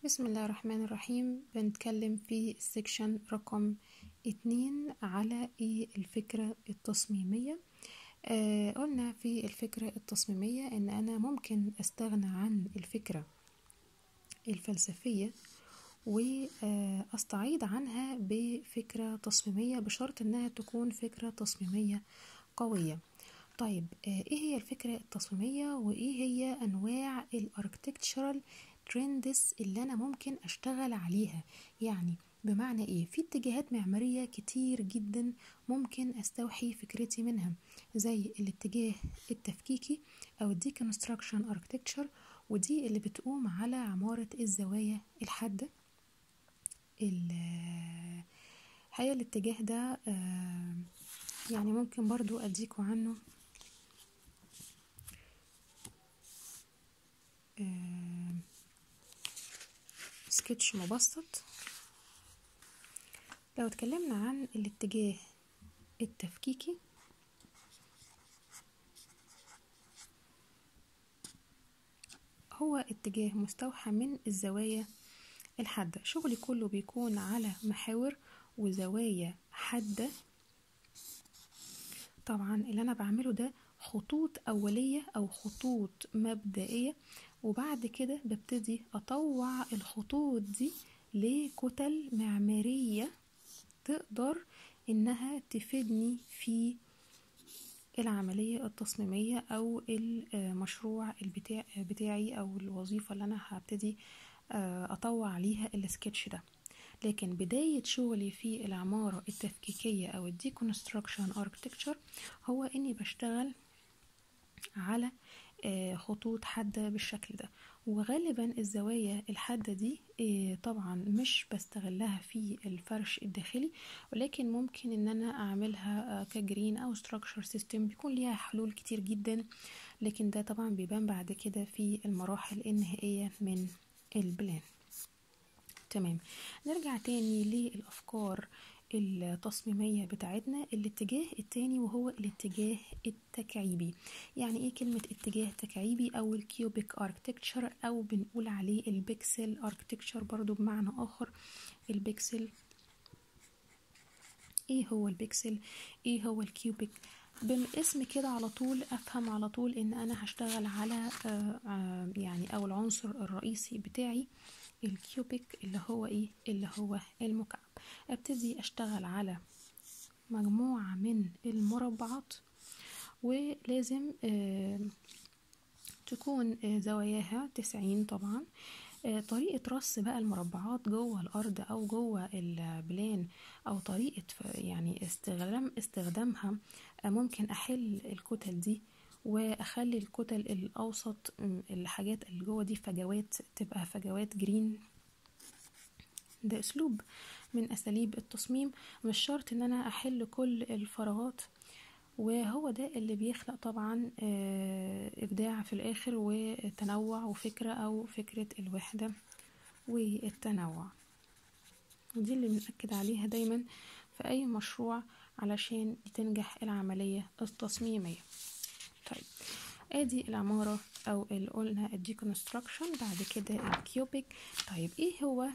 بسم الله الرحمن الرحيم بنتكلم في السكشن رقم اتنين على ايه الفكرة التصميمية آه قلنا في الفكرة التصميمية ان انا ممكن استغنى عن الفكرة الفلسفية واستعيض عنها بفكرة تصميمية بشرط انها تكون فكرة تصميمية قوية طيب آه ايه هي الفكرة التصميمية وايه هي انواع الاركتكتشرال ترندز اللي انا ممكن اشتغل عليها يعني بمعنى ايه في اتجاهات معمارية كتير جدا ممكن استوحي فكرتي منها زي الاتجاه التفكيكي او الديكونستراكشن اركتكتشر ودي اللي بتقوم على عمارة الزوايا الحادة الحقيقة الاتجاه ده يعني ممكن برضو اديكوا عنه سكتش مبسط لو اتكلمنا عن الاتجاه التفكيكي هو اتجاه مستوحى من الزوايا الحادة شغلي كله بيكون على محاور وزوايا حادة طبعا اللي انا بعمله ده خطوط أولية أو خطوط مبدئية وبعد كده ببتدي أطوع الخطوط دي لكتل معمارية تقدر إنها تفيدني في العملية التصميمية أو المشروع البتاع بتاعي أو الوظيفة اللي أنا هبتدي أطوع عليها السكتش ده لكن بداية شغلي في العمارة التفكيكية أو الديكونستراكشن اركتكتشر هو إني بشتغل على خطوط حادة بالشكل ده وغالبا الزوايا الحادة دي طبعا مش بستغلها في الفرش الداخلي ولكن ممكن ان انا اعملها كجرين او ستراكشر سيستم بيكون ليها حلول كتير جدا لكن ده طبعا بيبان بعد كده في المراحل النهائية من البلان تمام نرجع تاني للأفكار التصميمية بتاعتنا الاتجاه التاني وهو الاتجاه التكعيبي يعني ايه كلمة اتجاه تكعيبي او الكيوبيك اركتكتشر او بنقول عليه البيكسل اركتكتشر برضو بمعنى اخر البيكسل ايه هو البيكسل ايه هو الكيوبيك بالاسم كده على طول افهم على طول ان انا هشتغل على آآ آآ يعني او العنصر الرئيسي بتاعي الكيوبيك اللي هو ايه اللي هو المكعب ابتدي اشتغل على مجموعة من المربعات ولازم آه تكون آه زواياها تسعين طبعا آه طريقة رص بقى المربعات جوه الأرض أو جوه البلان أو طريقة يعني استخدام استخدامها ممكن أحل الكتل دي واخلي الكتل الاوسط الحاجات اللي جوه دي فجوات تبقى فجوات جرين ده اسلوب من اساليب التصميم مش شرط ان انا احل كل الفراغات وهو ده اللي بيخلق طبعا ابداع في الاخر وتنوع وفكرة او فكرة الوحدة والتنوع ودي اللي بنأكد عليها دايما في اي مشروع علشان تنجح العملية التصميمية طيب ادي العمارة او اللي قلنا الديكونستراكشن بعد كده الكيوبيك طيب ايه هو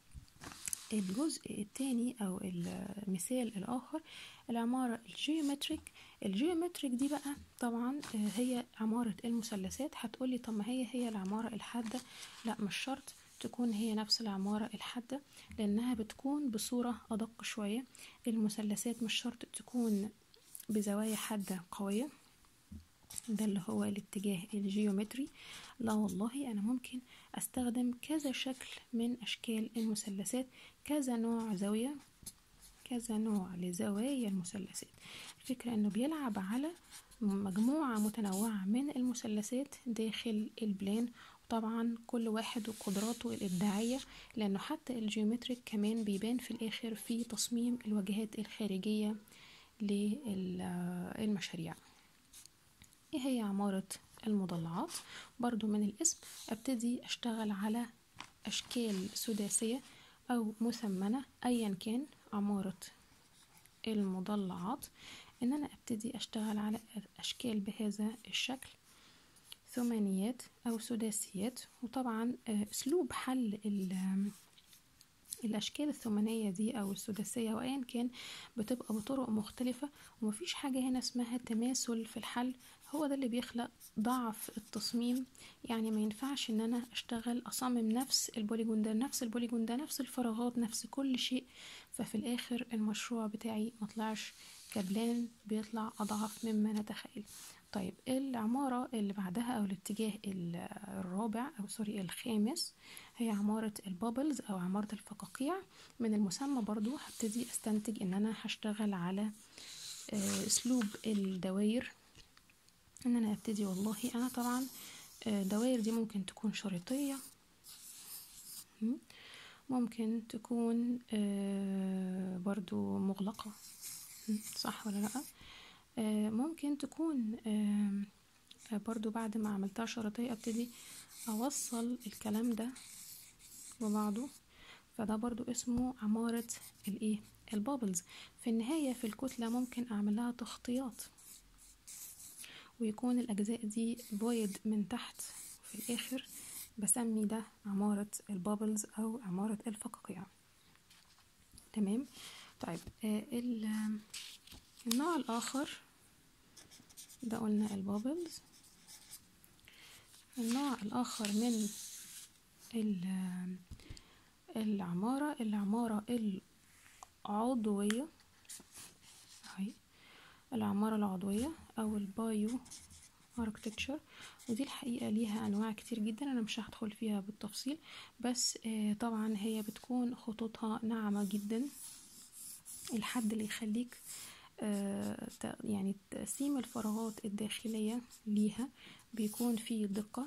الجزء الثاني او المثال الاخر العمارة الجيومتريك الجيومتريك دي بقى طبعا هي عمارة المثلثات هتقولي طب ما هي هي العمارة الحادة لا مش شرط تكون هي نفس العمارة الحادة لأنها بتكون بصورة أدق شوية المثلثات مش شرط تكون بزوايا حادة قوية ده اللي هو الاتجاه الجيومتري لا والله أنا ممكن أستخدم كذا شكل من أشكال المثلثات كذا نوع زاوية كذا نوع لزوايا المثلثات الفكرة أنه بيلعب على مجموعة متنوعة من المثلثات داخل البلان طبعا كل واحد وقدراته الإبداعية لأنه حتى الجيومتريك كمان بيبان في الآخر في تصميم الواجهات الخارجية للمشاريع ايه هي عمارة المضلعات برضو من الاسم ابتدي اشتغل على اشكال سداسية او مثمنة ايا كان عمارة المضلعات ان انا ابتدي اشتغل على اشكال بهذا الشكل ثمانيات أو سداسيات وطبعا آه، أسلوب حل ال- الأشكال الثمانية دي أو السداسية وأيا كان بتبقى بطرق مختلفة ومفيش حاجة هنا اسمها تماثل في الحل هو ده اللي بيخلق ضعف التصميم يعني ما ينفعش ان انا اشتغل اصمم نفس البوليجون ده نفس البوليجون ده نفس الفراغات نفس كل شيء ففي الاخر المشروع بتاعي مطلعش كبلان بيطلع اضعف مما نتخيل طيب العمارة اللي بعدها او الاتجاه ال- الرابع او سوري الخامس هي عمارة البابلز او عمارة الفقاقيع من المسمى برضو هبتدي استنتج ان انا هشتغل على آه، اسلوب الدوائر ان انا ابتدي والله انا طبعا آه، دوائر دي ممكن تكون شريطية م? ممكن تكون آه، برضو مغلقة م? صح ولا لا آه، ممكن تكون آم، آه، برضو بعد ما عملتها شريطية ابتدي اوصل الكلام ده ببعضه فده برضو اسمه عمارة الايه البابلز في النهاية في الكتلة ممكن اعملها تخطيط ويكون الأجزاء دي فويد من تحت في الآخر بسمي ده عمارة البابلز أو عمارة الفقاقيع تمام طيب آه ال- النوع الآخر ده قلنا البابلز النوع الآخر من ال- العمارة العمارة العضوية أهي العمارة العضوية أو البايو architecture ودي الحقيقة ليها أنواع كتير جدا أنا مش هدخل فيها بالتفصيل بس آه، طبعا هي بتكون خطوطها ناعمة جدا الحد اللي يخليك آه، ت- يعني تقسيم الفراغات الداخلية ليها بيكون فيه دقة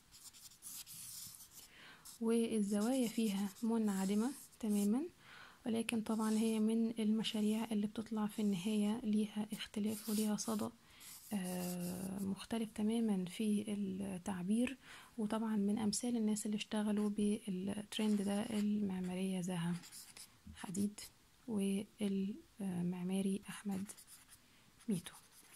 والزوايا فيها منعدمة تماما ولكن طبعا هي من المشاريع اللي بتطلع في النهاية ليها اختلاف وليها صدى آه، مختلف تماما في التعبير وطبعا من أمثال الناس اللي اشتغلوا بالترند ده المعمارية زها حديد والمعماري أحمد ميتو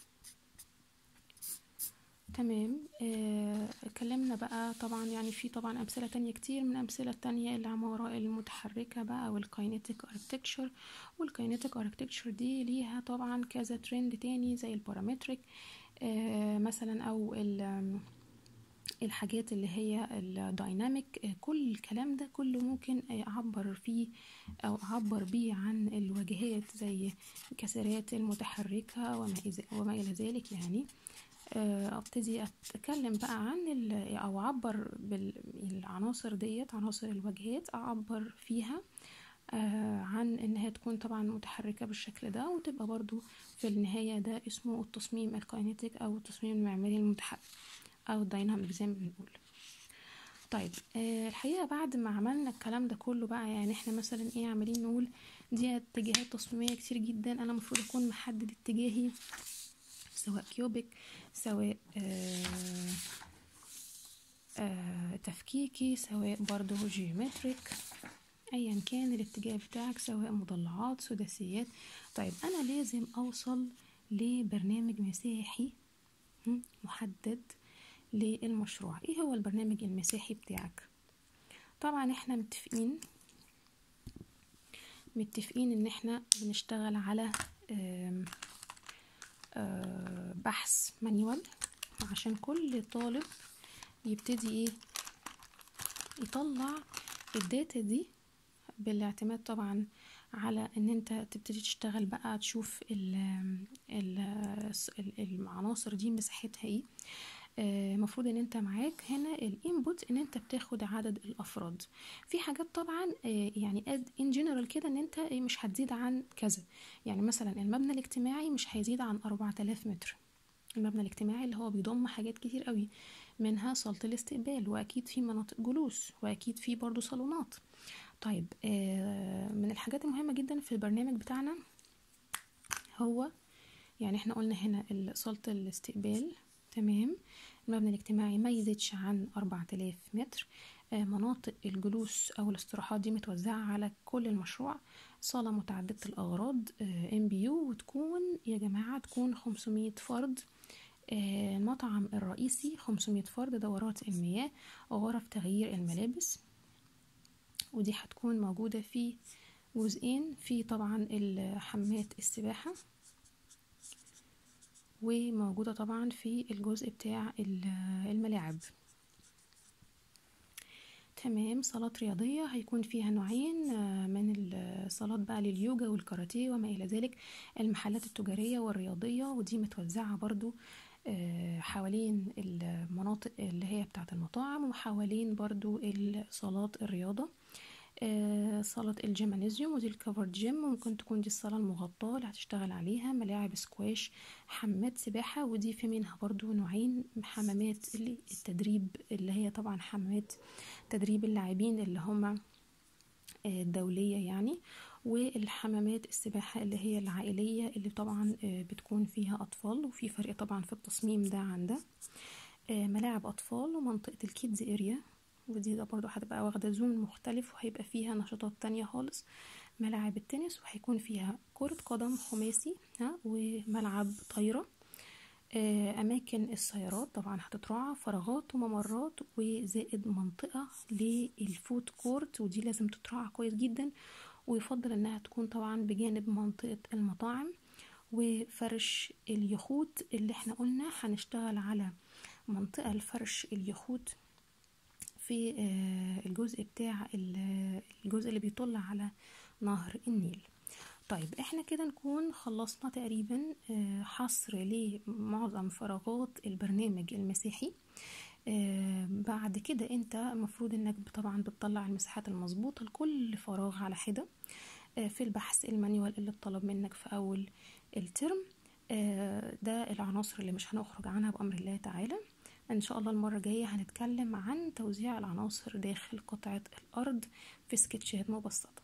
تمام آه، اتكلمنا بقى طبعا يعني في طبعا أمثلة تانية كتير من أمثلة تانية العمارة المتحركة بقى والكاينيتيك اركتكتشر والكاينيتيك اركتكتشر دي ليها طبعا كذا ترند تاني زي البارامتريك آه، مثلا أو ال- الحاجات اللي هي الدايناميك آه، كل الكلام ده كله ممكن آه، أعبر فيه أو أعبر بيه عن الواجهات زي الكسرات المتحركة وما إذا- وما إلى ذلك يعني آه، ابتدي اتكلم بقى عن ال- او اعبر بالعناصر ديت عناصر الواجهات اعبر فيها آه، عن انها تكون طبعا متحركة بالشكل ده وتبقى برضو في النهاية ده اسمه التصميم الكاينيتيك او التصميم المعماري المتحرك او الدايناميك زي ما بنقول طيب آه، الحقيقة بعد ما عملنا الكلام ده كله بقى يعني احنا مثلا ايه عمالين نقول دي اتجاهات تصميمية كتير جدا انا المفروض اكون محدد اتجاهي سواء كيوبيك سواء آه آه تفكيكي سواء برضه جيومتريك ايا كان الاتجاه بتاعك سواء مضلعات سداسيات طيب انا لازم اوصل لبرنامج مساحي م، محدد للمشروع ايه هو البرنامج المساحي بتاعك طبعا احنا متفقين متفقين ان احنا بنشتغل على آم، آه، بحث مانيوال عشان كل طالب يبتدي ايه يطلع الداتا دي بالاعتماد طبعا على ان انت تبتدي تشتغل بقى تشوف ال ال ال- العناصر دي مساحتها ايه المفروض ان انت معاك هنا الانبوت ان انت بتاخد عدد الافراد في حاجات طبعا آه، يعني ان جنرال كده ان انت إيه مش هتزيد عن كذا يعني مثلا المبنى الاجتماعي مش هيزيد عن 4000 متر المبنى الاجتماعي اللي هو بيضم حاجات كتير قوي منها صالة الاستقبال واكيد في مناطق جلوس واكيد في برضو صالونات طيب آه، من الحاجات المهمة جدا في البرنامج بتاعنا هو يعني احنا قلنا هنا ال- صالة الاستقبال تمام المبنى الاجتماعي ما يزيدش عن 4000 متر آه، مناطق الجلوس أو الاستراحات دي متوزعة على كل المشروع صالة متعددة الأغراض ام بي يو وتكون يا جماعة تكون 500 فرد آه، المطعم الرئيسي 500 فرد دورات المياه غرف تغيير الملابس ودي هتكون موجودة في جزئين في طبعا حمات السباحة وموجودة طبعا في الجزء بتاع الملاعب تمام صالات رياضية هيكون فيها نوعين آه، من الصالات بقى لليوجا والكاراتيه وما إلى ذلك المحلات التجارية والرياضية ودي متوزعة برضو آه، حوالين المناطق اللي هي بتاعة المطاعم وحوالين برضو الصالات الرياضة آه، صالة الجيمانيزيوم ودي الكفر جيم ممكن تكون دي الصالة المغطاة اللي هتشتغل عليها ملاعب سكواش حمامات سباحة ودي في منها برضو نوعين حمامات اللي التدريب اللي هي طبعا حمامات تدريب اللاعبين اللي هما آه، الدولية يعني والحمامات السباحة اللي هي العائلية اللي طبعا آه، بتكون فيها أطفال وفي فرق طبعا في التصميم ده عن ده ملاعب أطفال ومنطقة الكيدز اريا ودي ده برضو هتبقى واخدة زون مختلف وهيبقى فيها نشاطات تانية خالص ملاعب التنس وهيكون فيها كرة قدم خماسي ها وملعب طايرة آه، أماكن السيارات طبعا هتتراعى فراغات وممرات وزائد منطقة للفوت كورت ودي لازم تتراعى كويس جدا ويفضل انها تكون طبعا بجانب منطقة المطاعم وفرش اليخوت اللي احنا قلنا هنشتغل على منطقة الفرش اليخوت في آه، الجزء بتاع الجزء اللي بيطل على نهر النيل طيب احنا كده نكون خلصنا تقريبا آه، حصر لمعظم فراغات البرنامج المسيحي آه، بعد كده انت المفروض انك طبعا بتطلع المساحات المظبوطة لكل فراغ على حدة في البحث المانيوال اللي اتطلب منك في اول الترم ده العناصر اللي مش هنخرج عنها بأمر الله تعالى ان شاء الله المرة الجاية هنتكلم عن توزيع العناصر داخل قطعة الارض في سكتشات مبسطة